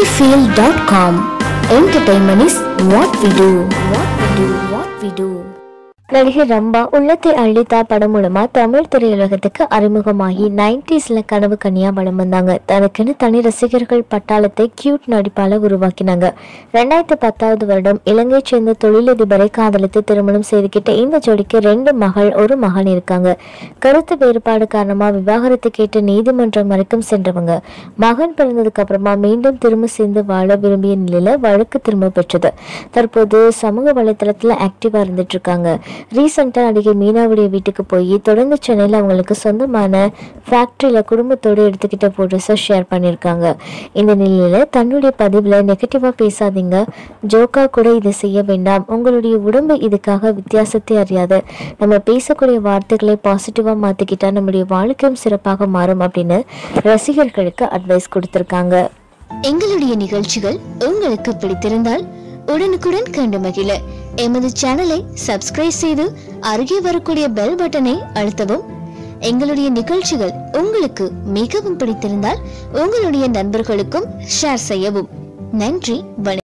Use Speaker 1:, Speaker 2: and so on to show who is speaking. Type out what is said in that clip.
Speaker 1: sunnyfield.com. Entertainment is what we do. What we do. What we do.
Speaker 2: நடிகை ரம்பா உள்ளத்தை அள்ளித்தா படம் மூலமா தமிழ் திரையுலகத்துக்கு அறிமுகமாகி நைன்டிஸ்ல கனவு கன்னியா வலம் வந்தாங்க தனக்குன்னு தனி ரசிகர்கள் பட்டாளத்தை கியூட் நடிப்பால உருவாக்கினாங்க ரெண்டாயிரத்தி பத்தாவது வருடம் இலங்கை சேர்ந்த தொழிலதிபரை காதலித்து திருமணம் செய்துக்கிட்ட இந்த ஜோடிக்கு ரெண்டு மகள் ஒரு மகன் இருக்காங்க கருத்து வேறுபாடு காரணமா விவாகரத்து கேட்டு நீதிமன்றம் வரைக்கும் சென்றவங்க மகன் பிறந்ததுக்கு அப்புறமா மீண்டும் திரும்ப சேர்ந்து வாழ விரும்பிய நிலையில வழக்கு திரும்ப பெற்றது தற்போது சமூக வலைத்தளத்துல ஆக்டிவா இருந்துட்டு இருக்காங்க ரீசெண்டா நடிகை மீனாவுடைய வீட்டுக்கு போய் தொடர்ந்து சென்னையில அவங்களுக்கு சொந்தமான ஃபேக்டரியில குடும்பத்தோடு எடுத்துக்கிட்ட போட்டோஸை ஷேர் பண்ணியிருக்காங்க இந்த நிலையில தன்னுடைய பதிவுல நெகட்டிவா பேசாதீங்க ஜோக்கா கூட இதை செய்ய வேண்டாம் உங்களுடைய உடம்பு இதுக்காக வித்தியாசத்தை அறியாது நம்ம பேசக்கூடிய வார்த்தைகளை பாசிட்டிவா மாத்திக்கிட்டா நம்முடைய வாழ்க்கையும் சிறப்பாக மாறும் அப்படின்னு ரசிகர்களுக்கு அட்வைஸ் கொடுத்திருக்காங்க
Speaker 1: எங்களுடைய நிகழ்ச்சிகள் உங்களுக்கு பிடித்திருந்தால் உடனுக்குடன் கண்டு மகிழ எமது சேனலை சப்ஸ்கிரைப் செய்து அருகே வரக்கூடிய பெல் பட்டனை அழுத்தவும் எங்களுடைய நிகழ்ச்சிகள் உங்களுக்கு மிகவும் பிடித்திருந்தால் உங்களுடைய நண்பர்களுக்கும் ஷேர் செய்யவும் நன்றி வணக்கம்